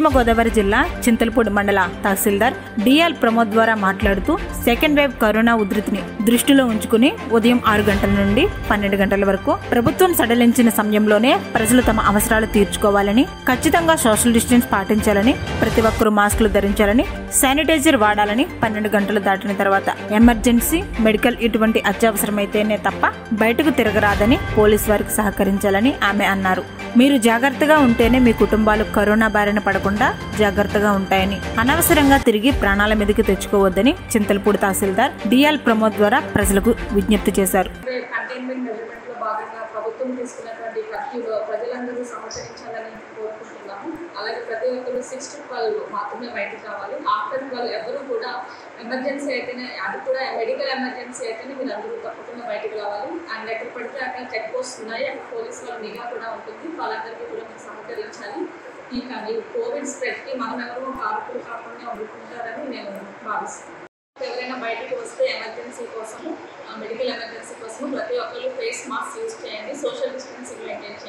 పశ్చిమ గోదావరి జిల్లా చింతలపూడి మండల తహసీల్దార్ డిఎల్ ప్రమోద్ ద్వారా మాట్లాడుతూ సెకండ్ వేవ్ కరోనా ఉధృతిని దృష్టిలో ఉంచుకుని ఉదయం ఆరు గంటల నుండి పన్నెండు గంటల వరకు ప్రభుత్వం సడలించిన సమయంలోనే ప్రజలు తమ అవసరాలు తీర్చుకోవాలని ఖచ్చితంగా సోషల్ డిస్టెన్స్ పాటించాలని ప్రతి ఒక్కరూ మాస్కులు ధరించాలని శానిటైజర్ వాడాలని పన్నెండు గంటలు దాటిన తర్వాత ఎమర్జెన్సీ మెడికల్ ఇటువంటి అత్యవసరమైతేనే తప్ప బయటకు తిరగరాదని పోలీస్ వారికి సహకరించాలని ఆమె అన్నారు మీరు జాగ్రత్తగా ఉంటేనే మీ కుటుంబాలు కరోనా బారిన పడకుండా జాగ్రత్తగా ఉంటాయని అనవసరంగా తిరిగి ప్రాణాల మీదకి తెచ్చుకోవద్దని చింతలపూడి తహసీల్దార్ డిఎల్ ప్రమోద్ ద్వారా ప్రజలకు విజ్ఞప్తి చేశారు కంటైన్మెంట్ మెజర్మెంట్ లో భాగంగా ప్రభుత్వం తీసుకున్నటువంటి కర్ఫ్యూలో ప్రజలందరూ సహకరించాలని కోరుకుంటున్నాము అలాగే ప్రతి ఒక్కరు సిక్స్ టు ట్వెల్వ్ మాత్రమే బయటకు రావాలి ఆఫ్టర్ ట్వెల్వ్ ఎవరు కూడా ఎమర్జెన్సీ అయితేనే అది కూడా మెడికల్ ఎమర్జెన్సీ అయితేనే మీరు అందరూ తప్పకుండా బయటకు రావాలి అండ్ ఎక్కడ పడితే అక్కడ చెక్ పోస్ట్ ఉన్నాయి అక్కడ పోలీస్ వాళ్ళ నిఘా కూడా ఉంటుంది వాళ్ళందరికీ కూడా మీరు సహకరించాలి ఇంకా ఈ కోవిడ్ స్ప్రెడ్కి మనం ఎవరు కారుకులు కాకుండా ఉండుకుంటారని నేను భావిస్తున్నాను ఎవరైనా బయటకు వస్తే ఎమర్జెన్సీ కోసము మెడికల్ ఎమర్జెన్సీ కోసము ప్రతి ఒక్కరు ఫేస్ మాస్క్ యూజ్ చేయండి సోషల్ డిస్టెన్సింగ్ మెయింటైన్ చేయండి